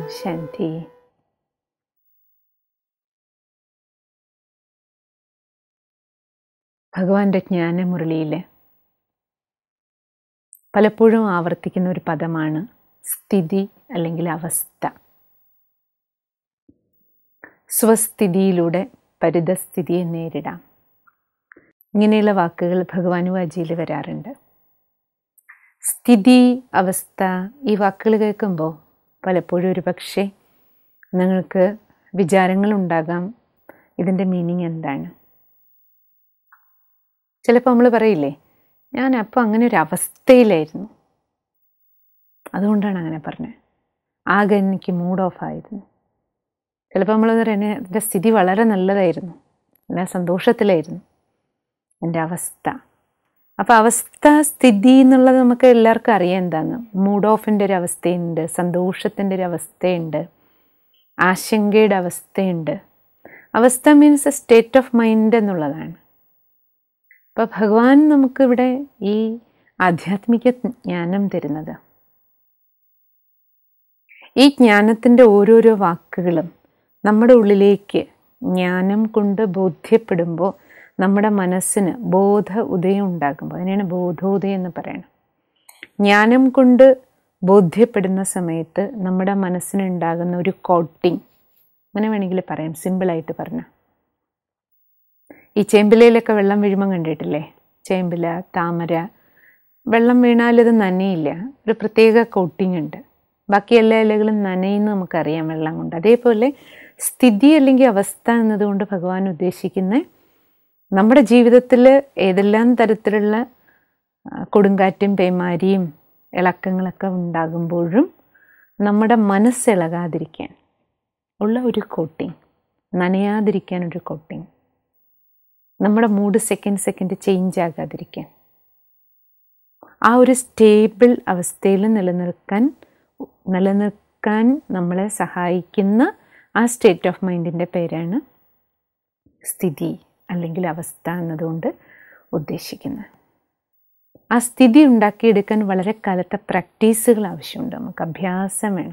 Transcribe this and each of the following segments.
ശാന്തി ഭഗവാന്റെ ജ്ഞാനമുരളിയിൽ പലപ്പോഴും ആവർത്തിക്കുന്ന ഒരു പദമാണ് സ്ഥിതി അല്ലെങ്കിൽ അവസ്ഥ സ്വസ്ഥിതിയിലൂടെ പരിതസ്ഥിതിയെ നേരിടാം ഇങ്ങനെയുള്ള വാക്കുകൾ ഭഗവാനുവാജിയിൽ വരാറുണ്ട് സ്ഥിതി അവസ്ഥ ഈ വാക്കുകൾ കേൾക്കുമ്പോൾ പലപ്പോഴും ഒരു പക്ഷേ നിങ്ങൾക്ക് വിചാരങ്ങളുണ്ടാകാം ഇതിൻ്റെ മീനിങ് എന്താണ് ചിലപ്പോൾ നമ്മൾ പറയില്ലേ ഞാൻ അപ്പോൾ അങ്ങനെ ഒരു അവസ്ഥയിലായിരുന്നു അതുകൊണ്ടാണ് അങ്ങനെ പറഞ്ഞത് ആകെ എനിക്ക് മൂഡ് ഓഫ് ആയിരുന്നു ചിലപ്പോൾ നമ്മൾ പറയുന്നത് എൻ്റെ സ്ഥിതി വളരെ നല്ലതായിരുന്നു നല്ല സന്തോഷത്തിലായിരുന്നു എൻ്റെ അവസ്ഥ അപ്പോൾ അവസ്ഥ സ്ഥിതി എന്നുള്ളത് നമുക്ക് എല്ലാവർക്കും അറിയാം എന്താണ് മൂഡ് ഓഫിൻ്റെ ഒരു അവസ്ഥയുണ്ട് സന്തോഷത്തിൻ്റെ ഒരു അവസ്ഥയുണ്ട് ആശങ്കയുടെ അവസ്ഥയുണ്ട് അവസ്ഥ means a state of mind എന്നുള്ളതാണ് അപ്പോൾ ഭഗവാൻ നമുക്കിവിടെ ഈ ആധ്യാത്മിക ജ്ഞാനം തരുന്നത് ഈ ജ്ഞാനത്തിൻ്റെ ഓരോരോ വാക്കുകളും നമ്മുടെ ഉള്ളിലേക്ക് ജ്ഞാനം കൊണ്ട് ബോധ്യപ്പെടുമ്പോൾ നമ്മുടെ മനസ്സിന് ബോധ ഉദയം ഉണ്ടാകുമ്പോൾ അതിനാണ് ബോധോദയം എന്ന് പറയുന്നത് ജ്ഞാനം കൊണ്ട് ബോധ്യപ്പെടുന്ന സമയത്ത് നമ്മുടെ മനസ്സിനുണ്ടാകുന്ന ഒരു കോട്ടിങ് അങ്ങനെ വേണമെങ്കിൽ പറയാം സിമ്പിളായിട്ട് പറഞ്ഞ ഈ ചേമ്പിലയിലൊക്കെ വെള്ളം വീഴുമ്പം കണ്ടിട്ടില്ലേ ചേമ്പില താമര വെള്ളം വീണാലത് നനയില്ല ഒരു പ്രത്യേക കോട്ടിങ് ഉണ്ട് ബാക്കി എല്ലാ ഇലകളും നനയെന്ന് നമുക്കറിയാം വെള്ളം കൊണ്ട് അതേപോലെ സ്ഥിതി അല്ലെങ്കിൽ അവസ്ഥ എന്നതുകൊണ്ട് ഭഗവാൻ ഉദ്ദേശിക്കുന്ന നമ്മുടെ ജീവിതത്തിൽ ഏതെല്ലാം തരത്തിലുള്ള കൊടുങ്കാറ്റും പേമാരിയും ഇളക്കങ്ങളൊക്കെ ഉണ്ടാകുമ്പോഴും നമ്മുടെ മനസ്സിളകാതിരിക്കാൻ ഉള്ള ഒരു കോട്ടിങ് നനയാതിരിക്കാൻ ഒരു കോട്ടിങ് നമ്മുടെ മൂഡ് സെക്കൻഡ് സെക്കൻഡ് ചേഞ്ച് ആകാതിരിക്കാൻ ആ ഒരു സ്റ്റേബിൾ അവസ്ഥയിൽ നിലനിൽക്കാൻ നിലനിൽക്കാൻ നമ്മളെ സഹായിക്കുന്ന ആ സ്റ്റേറ്റ് ഓഫ് മൈൻഡിൻ്റെ പേരാണ് സ്ഥിതി അല്ലെങ്കിൽ അവസ്ഥ എന്നതുകൊണ്ട് ഉദ്ദേശിക്കുന്നത് ആ സ്ഥിതി ഉണ്ടാക്കിയെടുക്കാൻ വളരെ കാലത്തെ പ്രാക്ടീസുകൾ ആവശ്യമുണ്ട് നമുക്ക് അഭ്യാസം വേണം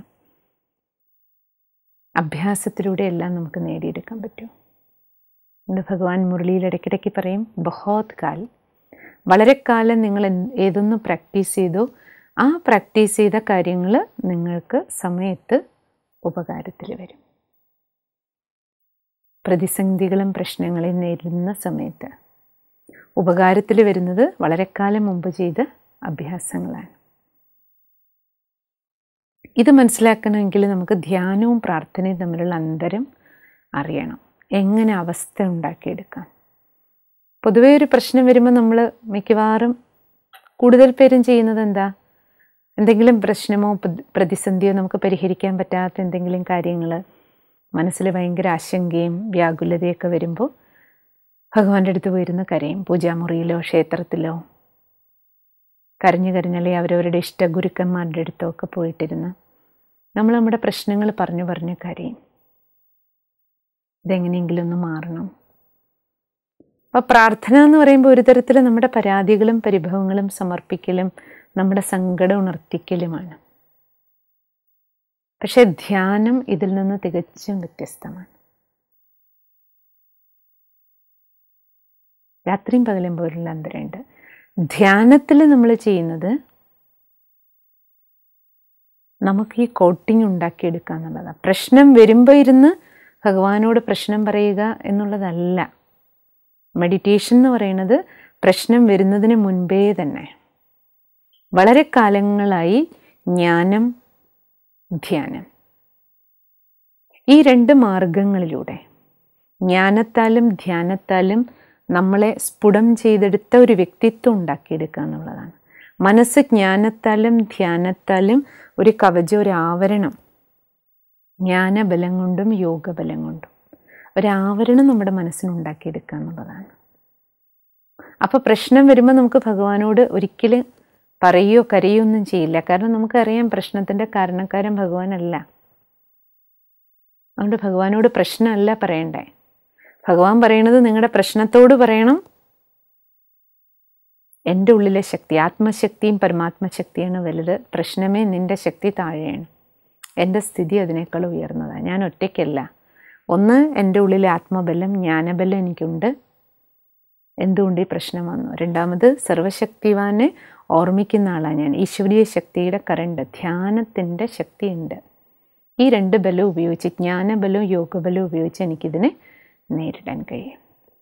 അഭ്യാസത്തിലൂടെ എല്ലാം നമുക്ക് നേടിയെടുക്കാൻ പറ്റും നമ്മുടെ ഭഗവാൻ മുരളിയിൽ ഇടയ്ക്കിടയ്ക്ക് പറയും ബഹോത് കാൽ വളരെ കാലം നിങ്ങൾ ഏതൊന്ന് പ്രാക്ടീസ് ചെയ്തോ ആ പ്രാക്ടീസ് ചെയ്ത കാര്യങ്ങൾ നിങ്ങൾക്ക് സമയത്ത് ഉപകാരത്തിൽ വരും പ്രതിസന്ധികളും പ്രശ്നങ്ങളെയും നേരിടുന്ന സമയത്ത് ഉപകാരത്തിൽ വരുന്നത് വളരെ കാലം മുമ്പ് ചെയ്ത അഭ്യാസങ്ങളാണ് ഇത് മനസ്സിലാക്കണമെങ്കിൽ നമുക്ക് ധ്യാനവും പ്രാർത്ഥനയും തമ്മിലുള്ള അന്തരം അറിയണം എങ്ങനെ അവസ്ഥ ഉണ്ടാക്കിയെടുക്കാം പൊതുവേ ഒരു പ്രശ്നം വരുമ്പോൾ നമ്മൾ മിക്കവാറും കൂടുതൽ പേരും ചെയ്യുന്നത് എന്താ എന്തെങ്കിലും പ്രശ്നമോ പ്രതിസന്ധിയോ നമുക്ക് പരിഹരിക്കാൻ പറ്റാത്ത എന്തെങ്കിലും കാര്യങ്ങൾ മനസ്സിൽ ഭയങ്കര ആശങ്കയും വ്യാകുലതയൊക്കെ വരുമ്പോൾ ഭഗവാന്റെ അടുത്ത് പോയിരുന്ന് കരയും പൂജാമുറിയിലോ ക്ഷേത്രത്തിലോ കരഞ്ഞു കരഞ്ഞല്ലേ അവരവരുടെ ഇഷ്ടഗുരുക്കന്മാരുടെ അടുത്തോ ഒക്കെ പോയിട്ടിരുന്ന് നമ്മൾ നമ്മുടെ പ്രശ്നങ്ങൾ പറഞ്ഞു പറഞ്ഞ് കരയും ഇതെങ്ങനെയെങ്കിലും ഒന്ന് മാറണം അപ്പോൾ പ്രാർത്ഥന എന്ന് പറയുമ്പോൾ ഒരു തരത്തിൽ നമ്മുടെ പരാതികളും പരിഭവങ്ങളും സമർപ്പിക്കലും നമ്മുടെ സങ്കടം ഉണർത്തിക്കലുമാണ് പക്ഷെ ധ്യാനം ഇതിൽ നിന്ന് തികച്ചും വ്യത്യസ്തമാണ് രാത്രിയും പകലും പോലുള്ള അന്തരമുണ്ട് ധ്യാനത്തിൽ നമ്മൾ ചെയ്യുന്നത് നമുക്ക് ഈ കോട്ടിങ് ഉണ്ടാക്കിയെടുക്കുക എന്നുള്ളതാണ് പ്രശ്നം വരുമ്പോൾ ഇരുന്ന് ഭഗവാനോട് പ്രശ്നം പറയുക എന്നുള്ളതല്ല മെഡിറ്റേഷൻ എന്ന് പറയുന്നത് പ്രശ്നം വരുന്നതിന് മുൻപേ തന്നെ വളരെ കാലങ്ങളായി ജ്ഞാനം ധ്യാനം ഈ രണ്ട് മാർഗങ്ങളിലൂടെ ജ്ഞാനത്താലും ധ്യാനത്താലും നമ്മളെ സ്ഫുടം ചെയ്തെടുത്ത ഒരു വ്യക്തിത്വം ഉണ്ടാക്കിയെടുക്കുക എന്നുള്ളതാണ് മനസ്സ് ജ്ഞാനത്താലും ധ്യാനത്താലും ഒരു കവചം ഒരു ആവരണം ജ്ഞാനബലം കൊണ്ടും യോഗബലം കൊണ്ടും ഒരാവരണം നമ്മുടെ മനസ്സിനുണ്ടാക്കിയെടുക്കുക എന്നുള്ളതാണ് അപ്പോൾ പ്രശ്നം വരുമ്പോൾ നമുക്ക് ഭഗവാനോട് ഒരിക്കലും പറയുകയോ കരയോ ഒന്നും ചെയ്യില്ല കാരണം നമുക്കറിയാം പ്രശ്നത്തിൻ്റെ കാരണക്കാരൻ ഭഗവാനല്ല അതുകൊണ്ട് ഭഗവാനോട് പ്രശ്നമല്ല പറയണ്ടേ ഭഗവാൻ പറയണത് നിങ്ങളുടെ പ്രശ്നത്തോട് പറയണം എൻ്റെ ഉള്ളിലെ ശക്തി ആത്മശക്തിയും പരമാത്മശക്തിയാണ് വലുത് പ്രശ്നമേ നിൻ്റെ ശക്തി താഴെയാണ് എൻ്റെ സ്ഥിതി അതിനേക്കാൾ ഉയർന്നതാണ് ഞാൻ ഒറ്റയ്ക്കല്ല ഒന്ന് എൻ്റെ ഉള്ളിലെ ആത്മബലം ജ്ഞാനബലം എനിക്കുണ്ട് എന്തുകൊണ്ട് ഈ പ്രശ്നം വന്നു രണ്ടാമത് സർവശക്തിവാനെ ഓർമ്മിക്കുന്ന ആളാണ് ഞാൻ ഈശ്വരീയ ശക്തിയുടെ കറണ്ട് ധ്യാനത്തിൻ്റെ ശക്തിയുണ്ട് ഈ രണ്ട് ബലം ഉപയോഗിച്ച് ജ്ഞാനബലവും യോഗബലവും ഉപയോഗിച്ച് എനിക്കിതിനെ നേരിടാൻ കഴിയും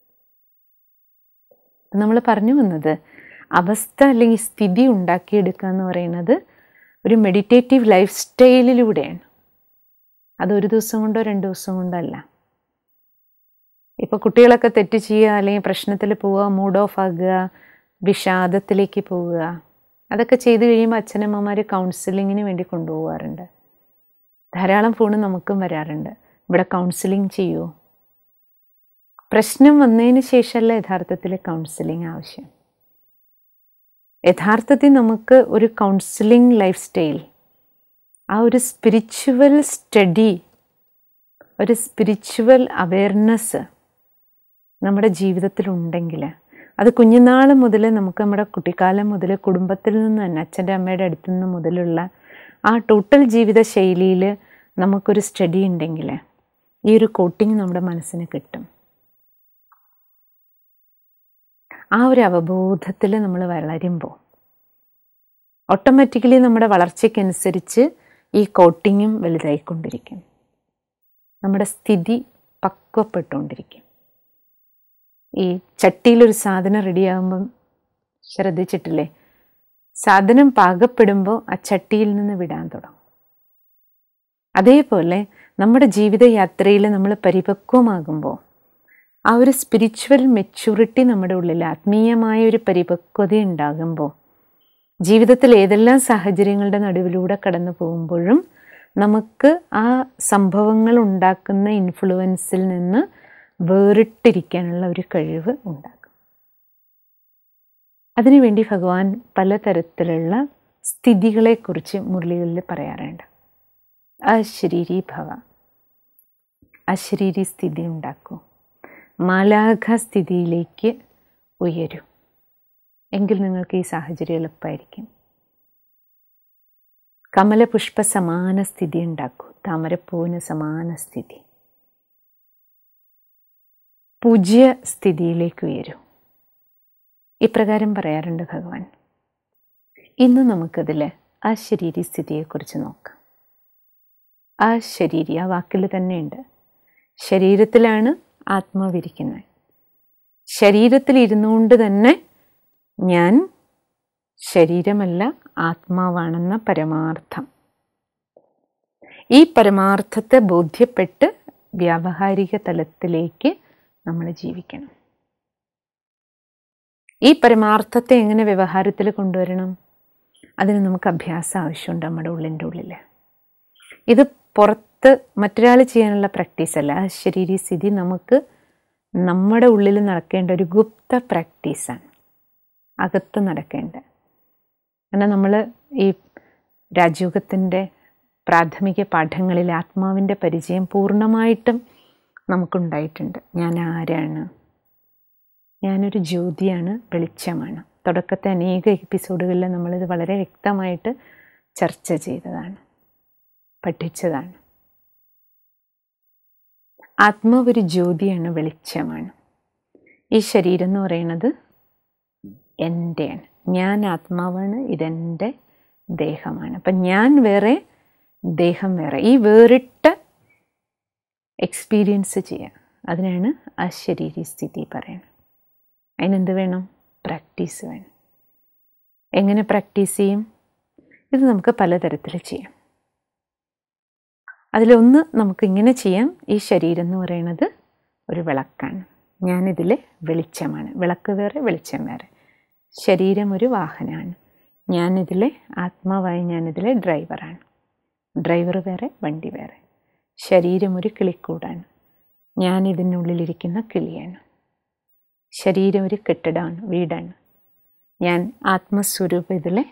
നമ്മൾ പറഞ്ഞു വന്നത് അവസ്ഥ അല്ലെങ്കിൽ സ്ഥിതി ഉണ്ടാക്കിയെടുക്കുക എന്ന് പറയുന്നത് ഒരു മെഡിറ്റേറ്റീവ് ലൈഫ് സ്റ്റൈലിലൂടെയാണ് അത് ഒരു ദിവസം കൊണ്ടോ രണ്ട് ദിവസം കൊണ്ടോ അല്ല ഇപ്പോൾ കുട്ടികളൊക്കെ തെറ്റ് ചെയ്യുക അല്ലെങ്കിൽ പ്രശ്നത്തിൽ പോവുക മൂഡ് ഓഫ് ആകുക വിഷാദത്തിലേക്ക് പോവുക അതൊക്കെ ചെയ്തു കഴിയുമ്പോൾ അച്ഛനമ്മമാർ കൗൺസിലിങ്ങിന് വേണ്ടി കൊണ്ടുപോകാറുണ്ട് ധാരാളം ഫോണ് നമുക്കും വരാറുണ്ട് ഇവിടെ കൗൺസിലിംഗ് ചെയ്യൂ പ്രശ്നം വന്നതിന് ശേഷമല്ല യഥാർത്ഥത്തിൽ കൗൺസിലിംഗ് ആവശ്യം യഥാർത്ഥത്തിൽ നമുക്ക് ഒരു കൗൺസിലിംഗ് ലൈഫ് സ്റ്റൈൽ ആ ഒരു സ്പിരിച്വൽ സ്റ്റഡി ഒരു സ്പിരിച്വൽ അവയർനെസ് നമ്മുടെ ജീവിതത്തിലുണ്ടെങ്കിൽ അത് കുഞ്ഞുനാൾ മുതൽ നമുക്ക് നമ്മുടെ കുട്ടിക്കാലം മുതൽ കുടുംബത്തിൽ നിന്ന് തന്നെ അച്ഛൻ്റെ അമ്മയുടെ അടുത്തു നിന്ന് മുതലുള്ള ആ ടോട്ടൽ ജീവിത ശൈലിയിൽ നമുക്കൊരു സ്റ്റഡി ഉണ്ടെങ്കിൽ ഈ ഒരു കോട്ടിങ് നമ്മുടെ മനസ്സിന് കിട്ടും ആ ഒരു അവബോധത്തിൽ നമ്മൾ വളരുമ്പോൾ ഓട്ടോമാറ്റിക്കലി നമ്മുടെ വളർച്ചയ്ക്കനുസരിച്ച് ഈ കോട്ടിങ്ങും വലുതായിക്കൊണ്ടിരിക്കും നമ്മുടെ സ്ഥിതി പക്വപ്പെട്ടുകൊണ്ടിരിക്കും ഈ ചട്ടിയിലൊരു സാധനം റെഡിയാകുമ്പം ശ്രദ്ധിച്ചിട്ടില്ലേ സാധനം പാകപ്പെടുമ്പോൾ ആ ചട്ടിയിൽ നിന്ന് വിടാൻ തുടങ്ങും അതേപോലെ നമ്മുടെ ജീവിതയാത്രയിൽ നമ്മൾ പരിപക്വമാകുമ്പോൾ ആ ഒരു സ്പിരിച്വൽ മെച്യൂരിറ്റി നമ്മുടെ ഉള്ളിൽ ആത്മീയമായ ഒരു പരിപക്വത ഉണ്ടാകുമ്പോൾ ജീവിതത്തിൽ ഏതെല്ലാം സാഹചര്യങ്ങളുടെ നടുവിലൂടെ കടന്നു പോകുമ്പോഴും നമുക്ക് ആ സംഭവങ്ങൾ ഉണ്ടാക്കുന്ന ഇൻഫ്ലുവൻസിൽ നിന്ന് വേറിട്ടിരിക്കാനുള്ള ഒരു കഴിവ് ഉണ്ടാകും അതിനുവേണ്ടി ഭഗവാൻ പലതരത്തിലുള്ള സ്ഥിതികളെക്കുറിച്ച് മുരളികളിൽ പറയാറുണ്ട് അശരീരി ഭവ അശരീരി സ്ഥിതി ഉണ്ടാക്കൂ മാലാഘ സ്ഥിതിയിലേക്ക് ഉയരൂ എങ്കിൽ നിങ്ങൾക്ക് ഈ സാഹചര്യം എളുപ്പമായിരിക്കും കമലപുഷ്പ സമാന സ്ഥിതി ഉണ്ടാക്കൂ താമരപ്പൂവിന് സമാന സ്ഥിതി പൂജ്യ സ്ഥിതിയിലേക്ക് ഉയരൂ ഇപ്രകാരം പറയാറുണ്ട് ഭഗവാൻ ഇന്ന് നമുക്കതിൽ ആ ശരീരി സ്ഥിതിയെക്കുറിച്ച് നോക്കാം ആ ശരീരി ആ വാക്കിൽ തന്നെയുണ്ട് ശരീരത്തിലാണ് ആത്മാവിരിക്കുന്നത് ശരീരത്തിൽ ഇരുന്നുകൊണ്ട് തന്നെ ഞാൻ ശരീരമല്ല ആത്മാവാണെന്ന പരമാർത്ഥം ഈ പരമാർത്ഥത്തെ ബോധ്യപ്പെട്ട് വ്യാവഹാരിക തലത്തിലേക്ക് നമ്മൾ ജീവിക്കണം ഈ പരമാർത്ഥത്തെ എങ്ങനെ വ്യവഹാരത്തിൽ കൊണ്ടുവരണം അതിന് നമുക്ക് അഭ്യാസം ആവശ്യമുണ്ട് നമ്മുടെ ഉള്ളിൻ്റെ ഉള്ളിൽ ഇത് പുറത്ത് മറ്റൊരാൾ ചെയ്യാനുള്ള പ്രാക്ടീസ് അല്ല ആ ശരീര സ്ഥിതി നമുക്ക് നമ്മുടെ ഉള്ളിൽ നടക്കേണ്ട ഒരു ഗുപ്ത പ്രാക്ടീസാണ് അകത്ത് നടക്കേണ്ട കാരണം നമ്മൾ ഈ രാജയോഗത്തിൻ്റെ പ്രാഥമിക പാഠങ്ങളിൽ ആത്മാവിൻ്റെ പരിചയം പൂർണ്ണമായിട്ടും നമുക്കുണ്ടായിട്ടുണ്ട് ഞാൻ ആരാണ് ഞാനൊരു ജ്യോതിയാണ് വെളിച്ചമാണ് തുടക്കത്തെ അനേക എപ്പിസോഡുകളിൽ നമ്മളിത് വളരെ വ്യക്തമായിട്ട് ചർച്ച ചെയ്തതാണ് പഠിച്ചതാണ് ആത്മാവ് ഒരു ജ്യോതിയാണ് വെളിച്ചമാണ് ഈ ശരീരം എന്ന് പറയുന്നത് എൻ്റെയാണ് ഞാൻ ആത്മാവാണ് ഇതെൻ്റെ ദേഹമാണ് അപ്പം ഞാൻ വേറെ ദേഹം വേറെ ഈ വേറിട്ട എക്സ്പീരിയൻസ് ചെയ്യാം അതിനാണ് അശരീരി സ്ഥിതി പറയുന്നത് അതിനെന്ത് വേണം പ്രാക്ടീസ് വേണം എങ്ങനെ പ്രാക്ടീസ് ചെയ്യും ഇത് നമുക്ക് പലതരത്തിൽ ചെയ്യാം അതിലൊന്ന് നമുക്ക് ഇങ്ങനെ ചെയ്യാം ഈ ശരീരം എന്ന് പറയുന്നത് ഒരു വിളക്കാണ് ഞാനിതിലെ വെളിച്ചമാണ് വിളക്ക് വേറെ വെളിച്ചം വേറെ ശരീരം ഒരു വാഹനമാണ് ഞാനിതിലെ ആത്മാവായി ഞാനിതിലെ ഡ്രൈവറാണ് ഡ്രൈവർ വേറെ വണ്ടി വേറെ ശരീരം ഒരു കിളിക്കൂടാണ് ഞാൻ ഇതിനുള്ളിലിരിക്കുന്ന കിളിയാണ് ശരീരം ഒരു കെട്ടിടമാണ് വീടാണ് ഞാൻ ആത്മസ്വരൂപം ഇതിലെ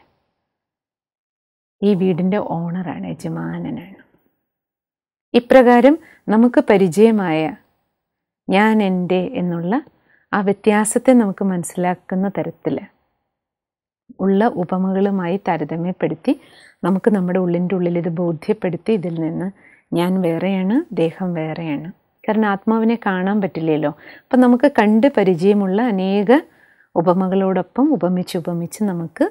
ഈ വീടിൻ്റെ ഓണറാണ് യജമാനനാണ് ഇപ്രകാരം നമുക്ക് പരിചയമായ ഞാൻ എൻ്റെ എന്നുള്ള ആ വ്യത്യാസത്തെ നമുക്ക് മനസ്സിലാക്കുന്ന തരത്തിൽ ഉള്ള ഉപമകളുമായി താരതമ്യപ്പെടുത്തി നമുക്ക് നമ്മുടെ ഉള്ളിൻ്റെ ഉള്ളിൽ ഇത് ബോധ്യപ്പെടുത്തി ഇതിൽ നിന്ന് ഞാൻ വേറെയാണ് ദേഹം വേറെയാണ് കാരണം ആത്മാവിനെ കാണാൻ പറ്റില്ലല്ലോ അപ്പം നമുക്ക് കണ്ട് പരിചയമുള്ള അനേക ഉപമകളോടൊപ്പം ഉപമിച്ച് ഉപമിച്ച് നമുക്ക്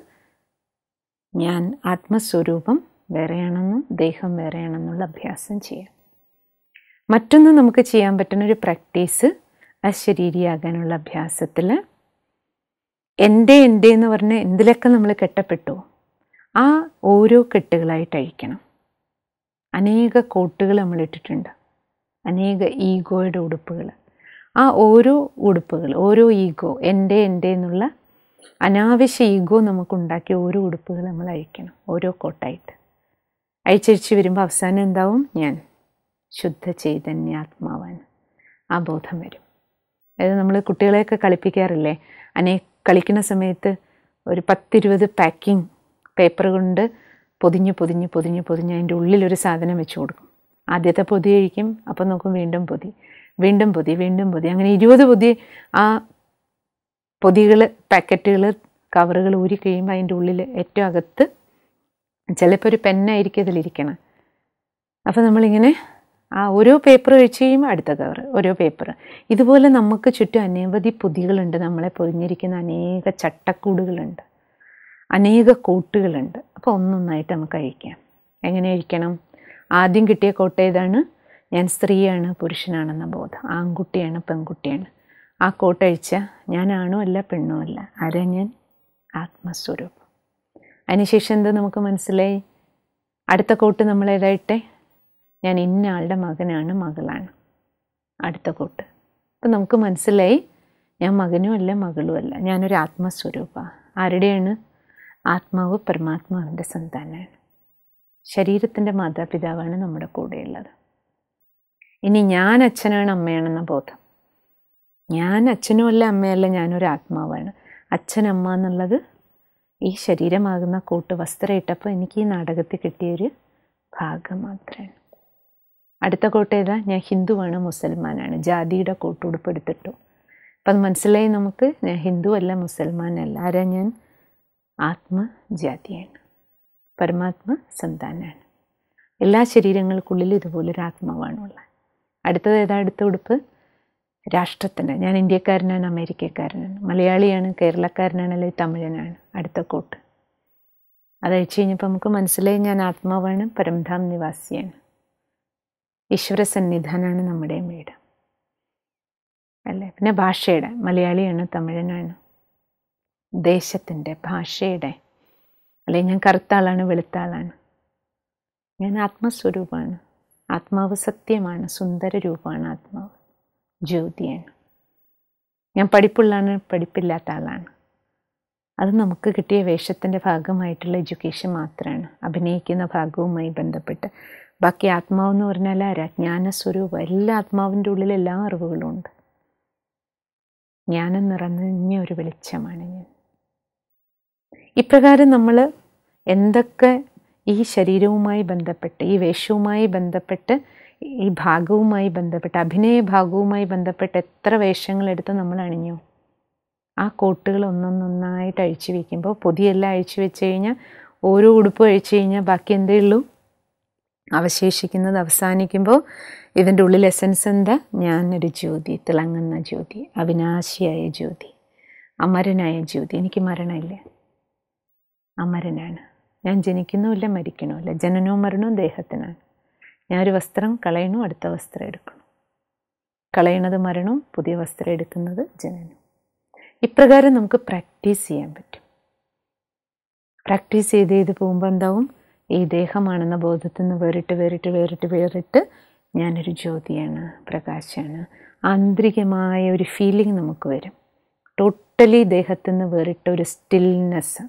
ഞാൻ ആത്മസ്വരൂപം വേറെയാണെന്നും ദേഹം വേറെയാണെന്നുള്ള അഭ്യാസം ചെയ്യാം മറ്റൊന്ന് നമുക്ക് ചെയ്യാൻ പറ്റുന്ന ഒരു പ്രാക്ടീസ് അശരീരിയാകാനുള്ള അഭ്യാസത്തിൽ എൻ്റെ എൻ്റെ എന്ന് പറഞ്ഞ് എന്തിലൊക്കെ നമ്മൾ കെട്ടപ്പെട്ടു ആ ഓരോ കെട്ടുകളായിട്ട് അഴിക്കണം അനേക കോട്ടുകൾ നമ്മൾ ഇട്ടിട്ടുണ്ട് അനേക ഈഗോയുടെ ഉടുപ്പുകൾ ആ ഓരോ ഉടുപ്പുകൾ ഓരോ ഈഗോ എൻ്റെ എൻ്റെ എന്നുള്ള അനാവശ്യ ഈഗോ നമുക്കുണ്ടാക്കിയ ഓരോ ഉടുപ്പുകൾ നമ്മൾ അഴിക്കണം ഓരോ കോട്ടായിട്ട് അഴിച്ചഴിച്ച് വരുമ്പോൾ അവസാനം എന്താവും ഞാൻ ശുദ്ധ ചൈതന്യാത്മാവാണ് ആ ബോധം വരും അതായത് നമ്മൾ കുട്ടികളെയൊക്കെ കളിപ്പിക്കാറില്ലേ അനേ കളിക്കുന്ന സമയത്ത് ഒരു പത്തിരുപത് പാക്കിംഗ് പേപ്പർ കൊണ്ട് പൊതിഞ്ഞ് പൊതിഞ്ഞ് പൊതിഞ്ഞ് പൊതിഞ്ഞ് അതിൻ്റെ ഉള്ളിലൊരു സാധനം വെച്ച് കൊടുക്കും ആദ്യത്തെ പൊതി കഴിക്കും അപ്പം നോക്കും വീണ്ടും പൊതി വീണ്ടും പൊതി വീണ്ടും പൊതി അങ്ങനെ ഇരുപത് പൊതി ആ പൊതികൾ പാക്കറ്റുകൾ കവറുകൾ ഊരി കഴിയുമ്പോൾ അതിൻ്റെ ഉള്ളിൽ ഏറ്റവും അകത്ത് ചിലപ്പോൾ ഒരു പെന്നായിരിക്കും അതിലിരിക്കണം അപ്പോൾ നമ്മളിങ്ങനെ ആ ഓരോ പേപ്പർ കഴിച്ച് കഴിയുമ്പോൾ അടുത്ത കവർ ഓരോ പേപ്പർ ഇതുപോലെ നമുക്ക് ചുറ്റും അനവധി പൊതികളുണ്ട് നമ്മളെ പൊതിഞ്ഞിരിക്കുന്ന അനേക ചട്ടക്കൂടുകളുണ്ട് അനേക കോട്ടുകളുണ്ട് അപ്പോൾ ഒന്നൊന്നായിട്ട് നമുക്ക് അഴിക്കാം എങ്ങനെ അഴിക്കണം ആദ്യം കിട്ടിയ കോട്ട ഏതാണ് ഞാൻ സ്ത്രീയാണ് പുരുഷനാണെന്ന ബോധം ആൺകുട്ടിയാണ് പെൺകുട്ടിയാണ് ആ കോട്ട അഴിച്ച ഞാനാണോ അല്ല പെണ്ണോ അല്ല ആരാ ഞാൻ ആത്മസ്വരൂപം അതിനുശേഷം എന്ത് നമുക്ക് മനസ്സിലായി അടുത്ത കോട്ട് നമ്മൾ ഏതായിട്ടെ ഞാൻ ഇന്ന ആളുടെ മകനാണ് മകളാണ് അടുത്ത കോട്ട് അപ്പം നമുക്ക് മനസ്സിലായി ഞാൻ മകനും അല്ല മകളും അല്ല ഞാനൊരു ആത്മസ്വരൂപ ആരുടെയാണ് ആത്മാവ് പരമാത്മാവിൻ്റെ സന്താനമാണ് ശരീരത്തിൻ്റെ മാതാപിതാവാണ് നമ്മുടെ കൂടെയുള്ളത് ഇനി ഞാൻ അച്ഛനാണ് അമ്മയാണെന്ന ബോധം ഞാൻ അച്ഛനും അല്ല അമ്മയല്ല ഞാനൊരു ആത്മാവാണ് അച്ഛൻ അമ്മ എന്നുള്ളത് ഈ ശരീരമാകുന്ന കൂട്ട് വസ്ത്രം ഇട്ടപ്പോൾ എനിക്ക് ഈ നാടകത്തിൽ കിട്ടിയൊരു ഭാഗം മാത്രമാണ് അടുത്ത കോട്ട് ഏതാ ഞാൻ ഹിന്ദുവാണ് മുസൽമാനാണ് ജാതിയുടെ കൂട്ടുടുപ്പ് എടുത്തിട്ടു അപ്പം അത് മനസ്സിലായി നമുക്ക് ഞാൻ ഹിന്ദു അല്ല മുസൽമാനല്ല ആരാ ഞാൻ ആത്മജാതിയാണ് പരമാത്മ സന്താനാണ് എല്ലാ ശരീരങ്ങൾക്കുള്ളിൽ ഇതുപോലൊരു ആത്മാവാണുള്ളത് അടുത്തത് ഏതാ അടുത്ത ഉടുപ്പ് രാഷ്ട്രത്തിൻ്റെ ഞാൻ ഇന്ത്യക്കാരനാണ് അമേരിക്കക്കാരനാണ് മലയാളിയാണ് കേരളക്കാരനാണ് അല്ലെങ്കിൽ തമിഴനാണ് അടുത്ത കോട്ട് അത് അയച്ചു കഴിഞ്ഞപ്പോൾ നമുക്ക് മനസ്സിലായി ഞാൻ ആത്മാവാണ് പരംധാം നിവാസിയാണ് ഈശ്വര സന്നിധാനമാണ് നമ്മുടെ വീട് അല്ലേ പിന്നെ ഭാഷയുടെ മലയാളിയാണ് തമിഴനാണ് ദേശത്തിൻ്റെ ഭാഷയുടെ അല്ലെ ഞാൻ കറുത്ത ആളാണ് വെളുത്ത ആളാണ് ഞാൻ ആത്മസ്വരൂപമാണ് ആത്മാവ് സത്യമാണ് സുന്ദര രൂപമാണ് ആത്മാവ് ജ്യോതിയാണ് ഞാൻ പഠിപ്പുള്ളാണ് പഠിപ്പില്ലാത്ത ആളാണ് അത് നമുക്ക് കിട്ടിയ വേഷത്തിൻ്റെ ഭാഗമായിട്ടുള്ള എഡ്യൂക്കേഷൻ മാത്രമാണ് അഭിനയിക്കുന്ന ഭാഗവുമായി ബന്ധപ്പെട്ട് ബാക്കി ആത്മാവെന്ന് പറഞ്ഞാൽ ആരാ ജ്ഞാനസ്വരൂപം എല്ലാ ആത്മാവിൻ്റെ ഉള്ളിൽ എല്ലാ അറിവുകളും ഉണ്ട് ജ്ഞാനം നിറഞ്ഞ ഒരു വെളിച്ചമാണ് ഞാൻ ഇപ്രകാരം നമ്മൾ എന്തൊക്കെ ഈ ശരീരവുമായി ബന്ധപ്പെട്ട് ഈ വേഷവുമായി ബന്ധപ്പെട്ട് ഈ ഭാഗവുമായി ബന്ധപ്പെട്ട് അഭിനയ ഭാഗവുമായി ബന്ധപ്പെട്ട് എത്ര വേഷങ്ങളെടുത്ത് നമ്മൾ അണിഞ്ഞു ആ കോട്ടുകൾ ഒന്നൊന്നൊന്നായിട്ട് അഴിച്ചു വയ്ക്കുമ്പോൾ പൊതിയെല്ലാം അഴിച്ചു വെച്ച് കഴിഞ്ഞാൽ ഓരോ ഉടുപ്പ് അഴിച്ചു കഴിഞ്ഞാൽ ബാക്കി എന്തേ ഉള്ളൂ അവശേഷിക്കുന്നത് അവസാനിക്കുമ്പോൾ ഇതിൻ്റെ ഉള്ളിൽ എസൻസ് എന്താ ഞാനൊരു ജ്യോതി തിളങ്ങുന്ന ജ്യോതി അവിനാശിയായ ജ്യോതി അമരനായ ജ്യോതി എനിക്ക് മരണമില്ല അമരനാണ് ഞാൻ ജനിക്കുന്നുമില്ല മരിക്കണമില്ല ജനനവും മരണവും ദേഹത്തിനാണ് ഞാനൊരു വസ്ത്രം കളയണു അടുത്ത വസ്ത്രം എടുക്കണം കളയണത് മരണവും പുതിയ വസ്ത്രം എടുക്കുന്നത് ജനനം ഇപ്രകാരം നമുക്ക് പ്രാക്ടീസ് ചെയ്യാൻ പറ്റും പ്രാക്ടീസ് ചെയ്ത് ചെയ്ത് പോകുമ്പോൾ എന്താവും ഈ ദേഹമാണെന്ന ബോധത്തിൽ നിന്ന് വേറിട്ട് വേറിട്ട് വേറിട്ട് വേറിട്ട് ഞാനൊരു ജ്യോതിയാണ് പ്രകാശമാണ് ആന്തരികമായ ഒരു ഫീലിംഗ് നമുക്ക് വരും ടോട്ടലി ദേഹത്തിൽ നിന്ന് വേറിട്ട ഒരു സ്റ്റിൽനെസ്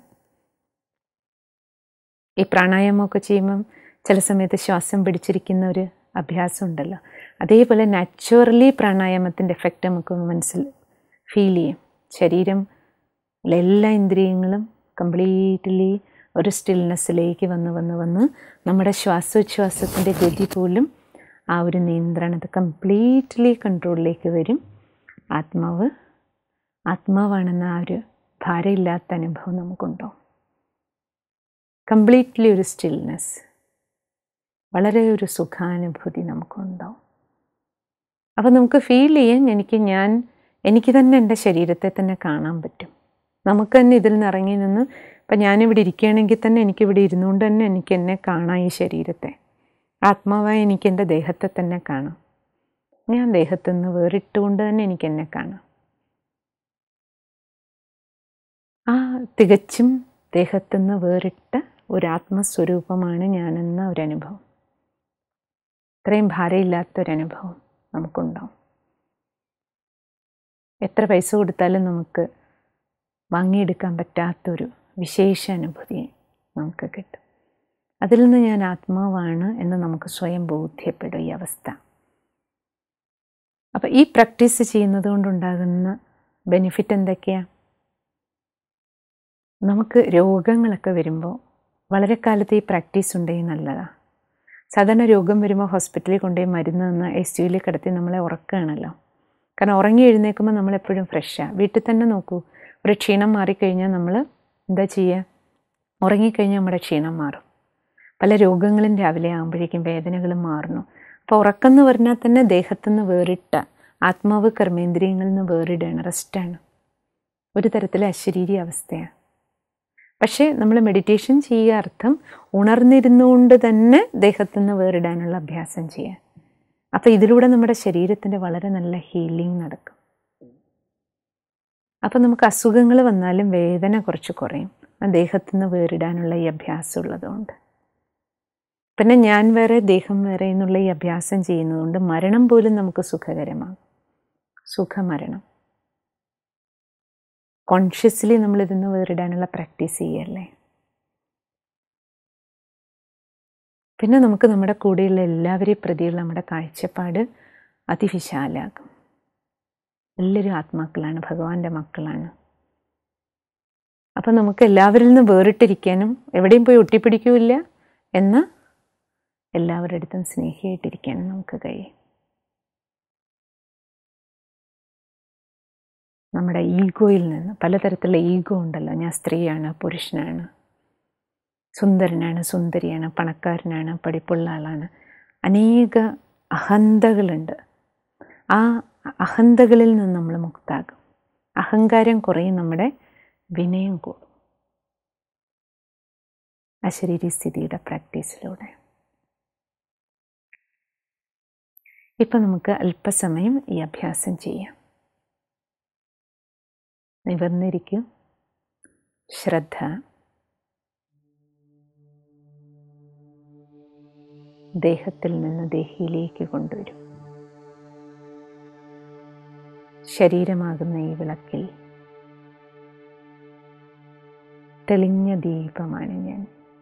ഈ പ്രാണായാമമൊക്കെ ചെയ്യുമ്പം ചില സമയത്ത് ശ്വാസം പിടിച്ചിരിക്കുന്ന ഒരു അഭ്യാസം ഉണ്ടല്ലോ അതേപോലെ നാച്ചുറലി പ്രാണായാമത്തിൻ്റെ എഫക്റ്റ് നമുക്ക് മനസ്സിൽ ഫീൽ ചെയ്യും ശരീരം എല്ലാ ഇന്ദ്രിയങ്ങളും കംപ്ലീറ്റ്ലി ഒരു സ്റ്റിൽനെസ്സിലേക്ക് വന്ന് വന്ന് വന്ന് നമ്മുടെ ശ്വാസോച്ഛ്വാസത്തിൻ്റെ ഗതി പോലും ആ ഒരു നിയന്ത്രണത്തെ കംപ്ലീറ്റ്ലി കൺട്രോളിലേക്ക് വരും ആത്മാവ് ആത്മാവാണെന്ന ആ ഒരു ഭാരമില്ലാത്ത അനുഭവം നമുക്കുണ്ടോ കംപ്ലീറ്റ്ലി ഒരു സ്റ്റിൽനെസ് വളരെ ഒരു സുഖാനുഭൂതി നമുക്കുണ്ടോ അപ്പം നമുക്ക് ഫീൽ ചെയ്യാൻ എനിക്ക് ഞാൻ എനിക്ക് തന്നെ എൻ്റെ ശരീരത്തെ തന്നെ കാണാൻ പറ്റും നമുക്ക് തന്നെ ഇതിൽ നിന്ന് ഇറങ്ങി നിന്ന് ഇപ്പം ഞാനിവിടെ ഇരിക്കുകയാണെങ്കിൽ തന്നെ എനിക്കിവിടെ ഇരുന്നുകൊണ്ട് തന്നെ എനിക്ക് എന്നെ കാണാം ഈ ശരീരത്തെ ആത്മാവായി എനിക്ക് എൻ്റെ ദേഹത്തെ തന്നെ കാണാം ഞാൻ ദേഹത്തു നിന്ന് വേറിട്ടുകൊണ്ട് തന്നെ എനിക്ക് എന്നെ കാണാം ആ തികച്ചും ദേഹത്തു നിന്ന് വേറിട്ട ഒരു ആത്മസ്വരൂപമാണ് ഞാനെന്ന ഒരനുഭവം ഇത്രയും ഭാരമില്ലാത്തൊരനുഭവം നമുക്കുണ്ടാവും എത്ര പൈസ കൊടുത്താലും നമുക്ക് വാങ്ങിയെടുക്കാൻ പറ്റാത്തൊരു വിശേഷ അനുഭൂതി നമുക്ക് കിട്ടും അതിൽ നിന്ന് ഞാൻ ആത്മാവാണ് എന്ന് നമുക്ക് സ്വയം ബോധ്യപ്പെടും ഈ അവസ്ഥ അപ്പം ഈ പ്രാക്ടീസ് ചെയ്യുന്നത് കൊണ്ടുണ്ടാകുന്ന ബെനിഫിറ്റ് എന്തൊക്കെയാണ് നമുക്ക് രോഗങ്ങളൊക്കെ വരുമ്പോൾ വളരെ കാലത്ത് ഈ പ്രാക്ടീസ് ഉണ്ടെങ്കിൽ നല്ലതാണ് സാധാരണ രോഗം വരുമ്പോൾ ഹോസ്പിറ്റലിൽ കൊണ്ടുപോയി മരുന്ന് തന്ന് എസ് യുയിൽ കിടത്തി നമ്മളെ ഉറക്കുകയാണല്ലോ കാരണം ഉറങ്ങി എഴുന്നേൽക്കുമ്പോൾ നമ്മളെപ്പോഴും ഫ്രഷാണ് വീട്ടിൽ തന്നെ നോക്കൂ ഒരു ക്ഷീണം മാറിക്കഴിഞ്ഞാൽ നമ്മൾ എന്താ ചെയ്യുക ഉറങ്ങിക്കഴിഞ്ഞാൽ നമ്മുടെ ക്ഷീണം മാറും പല രോഗങ്ങളും രാവിലെ ആകുമ്പോഴേക്കും വേദനകളും മാറുന്നു അപ്പോൾ ഉറക്കം എന്ന് പറഞ്ഞാൽ തന്നെ ദേഹത്തുനിന്ന് വേറിട്ട ആത്മാവ് കർമ്മേന്ദ്രിയങ്ങളിൽ നിന്ന് വേറിടുകയാണ് റെസ്റ്റാണ് ഒരു തരത്തിലെ അശരീരി അവസ്ഥയാണ് പക്ഷേ നമ്മൾ മെഡിറ്റേഷൻ ചെയ്യുക അർത്ഥം ഉണർന്നിരുന്നുകൊണ്ട് തന്നെ ദേഹത്തുനിന്ന് വേറിടാനുള്ള അഭ്യാസം ചെയ്യുക അപ്പോൾ ഇതിലൂടെ നമ്മുടെ ശരീരത്തിൻ്റെ വളരെ നല്ല ഹീലിംഗ് നടക്കും അപ്പം നമുക്ക് അസുഖങ്ങൾ വന്നാലും വേദന കുറച്ച് കുറയും ആ ദേഹത്തുനിന്ന് വേറിടാനുള്ള ഈ അഭ്യാസം ഉള്ളതുകൊണ്ട് പിന്നെ ഞാൻ വേറെ ദേഹം വേറെ എന്നുള്ള ഈ അഭ്യാസം ചെയ്യുന്നതുകൊണ്ട് മരണം പോലും നമുക്ക് സുഖകരമാകും സുഖമരണം കോൺഷ്യസ്ലി നമ്മൾ ഇതിന്ന് വേറിടാനുള്ള പ്രാക്ടീസ് ചെയ്യല്ലേ പിന്നെ നമുക്ക് നമ്മുടെ കൂടെയുള്ള എല്ലാവരെയും പ്രതിയുള്ള നമ്മുടെ കാഴ്ചപ്പാട് അതിവിശാലാകും എല്ലാവരും ആത്മാക്കളാണ് ഭഗവാന്റെ മക്കളാണ് അപ്പം നമുക്ക് എല്ലാവരിൽ നിന്ന് വേറിട്ടിരിക്കാനും എവിടെയും പോയി ഒട്ടിപ്പിടിക്കൂല എന്ന് എല്ലാവരുടെ അടുത്തും സ്നേഹിയായിട്ടിരിക്കാനും നമുക്ക് കഴിയും നമ്മുടെ ഈഗോയിൽ നിന്ന് പലതരത്തിലുള്ള ഈഗോ ഉണ്ടല്ലോ ഞാൻ സ്ത്രീയാണ് പുരുഷനാണ് സുന്ദരനാണ് സുന്ദരിയാണ് പണക്കാരനാണ് പഠിപ്പുള്ള ആളാണ് അനേക അഹന്തകളുണ്ട് ആ അഹന്തകളിൽ നിന്ന് നമ്മൾ മുക്താകും അഹങ്കാരം കുറയും നമ്മുടെ വിനയം കൂടും അശരീരി സ്ഥിതിയുടെ പ്രാക്ടീസിലൂടെ ഇപ്പം നമുക്ക് അല്പസമയം ഈ അഭ്യാസം ചെയ്യാം നിവർന്നിരിക്കും ശ്രദ്ധ ദേഹത്തിൽ നിന്ന് ദേഹിയിലേക്ക് കൊണ്ടുവരും ശരീരമാകുന്ന ഈ വിളക്കിൽ തെളിഞ്ഞ ദീപമാണ് ഞാൻ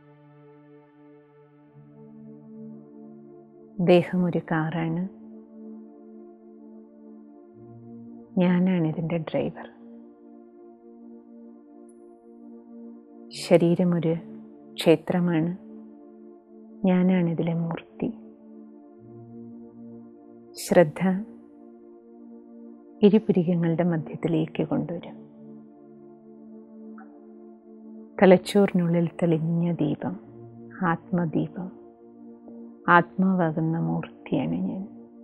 ദേഹം ഒരു കാറാണ് ഞാനാണ് ഇതിൻ്റെ ഡ്രൈവർ ശരീരം ഒരു ക്ഷേത്രമാണ് ഞാനാണ് ഇതിലെ മൂർത്തി ശ്രദ്ധ ഇരുപുരികങ്ങളുടെ മധ്യത്തിലേക്ക് കൊണ്ടുവരും തലച്ചോറിനുള്ളിൽ തെളിഞ്ഞ ദീപം ആത്മദീപം ആത്മാവാകുന്ന മൂർത്തിയാണ് ഞാൻ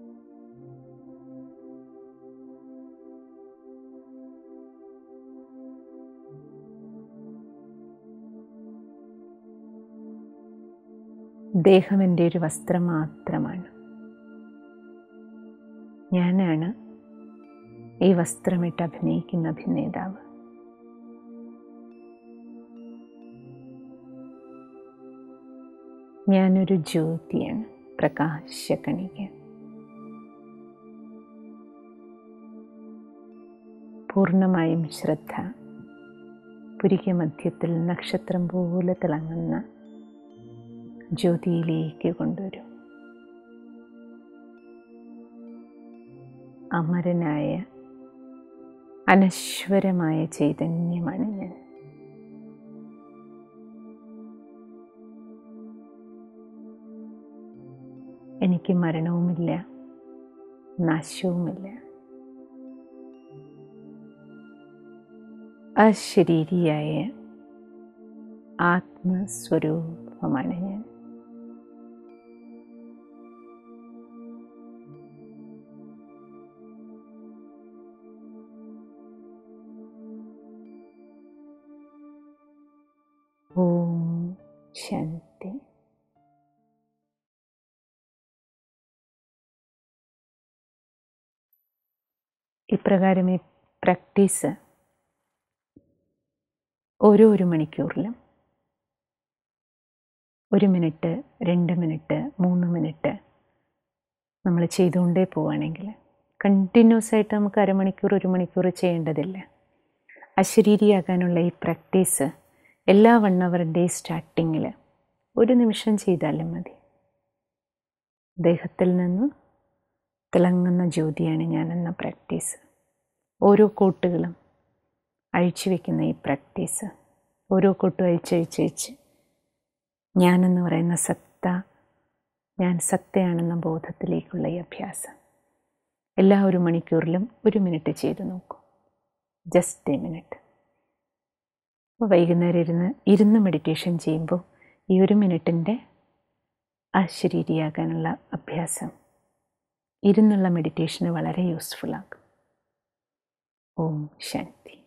ദേഹം എൻ്റെ ഒരു വസ്ത്രം മാത്രമാണ് ഞാനാണ് ഈ വസ്ത്രമിട്ട് അഭിനയിക്കുന്ന അഭിനേതാവ് ഞാനൊരു ജ്യോതിയാണ് പ്രകാശകണിക പൂർണ്ണമായും ശ്രദ്ധ പുരിക മധ്യത്തിൽ നക്ഷത്രം പോലെ തിളങ്ങുന്ന ജ്യോതിയിലേക്ക് കൊണ്ടുവരും അമരനായ അനശ്വരമായ ചൈതന്യമാണ് ഞാൻ എനിക്ക് മരണവുമില്ല നാശവുമില്ല അശരീരിയായ ആത്മസ്വരൂപമാണ് ഞാൻ ഓം ശാന്തി ഇപ്രകാരം ഈ പ്രാക്ടീസ് ഓരോ ഒരു മണിക്കൂറിലും ഒരു മിനിറ്റ് രണ്ട് മിനിറ്റ് മൂന്ന് മിനിറ്റ് നമ്മൾ ചെയ്തുകൊണ്ടേ പോവുകയാണെങ്കിൽ കണ്ടിന്യൂസ് ആയിട്ട് നമുക്ക് അരമണിക്കൂർ ഒരു മണിക്കൂർ ചെയ്യേണ്ടതില്ല അശരീരിയാകാനുള്ള ഈ പ്രാക്ടീസ് എല്ലാ വൺ അവറിൻ്റെയും സ്റ്റാർട്ടിങ്ങിൽ ഒരു നിമിഷം ചെയ്താലും മതി ദേഹത്തിൽ നിന്ന് തിളങ്ങുന്ന ജ്യോതിയാണ് ഞാനെന്ന പ്രാക്ടീസ് ഓരോ കോട്ടുകളും അഴിച്ചു വയ്ക്കുന്ന ഈ പ്രാക്ടീസ് ഓരോ കോട്ടും അഴിച്ചഴിച്ച് വെച്ച് ഞാനെന്ന് പറയുന്ന സത്ത ഞാൻ സത്തയാണെന്ന ബോധത്തിലേക്കുള്ള ഈ അഭ്യാസം എല്ലാ ഒരു മണിക്കൂറിലും ഒരു മിനിറ്റ് ചെയ്ത് നോക്കൂ ജസ്റ്റ് എ മിനിറ്റ് അപ്പോൾ വൈകുന്നേരം ഇരുന്ന് ഇരുന്ന് മെഡിറ്റേഷൻ ചെയ്യുമ്പോൾ ഈ ഒരു മിനിറ്റിൻ്റെ അശരീരിയാകാനുള്ള അഭ്യാസം ഇരുന്നുള്ള മെഡിറ്റേഷന് വളരെ യൂസ്ഫുൾ ആകും ഓം ശാന്തി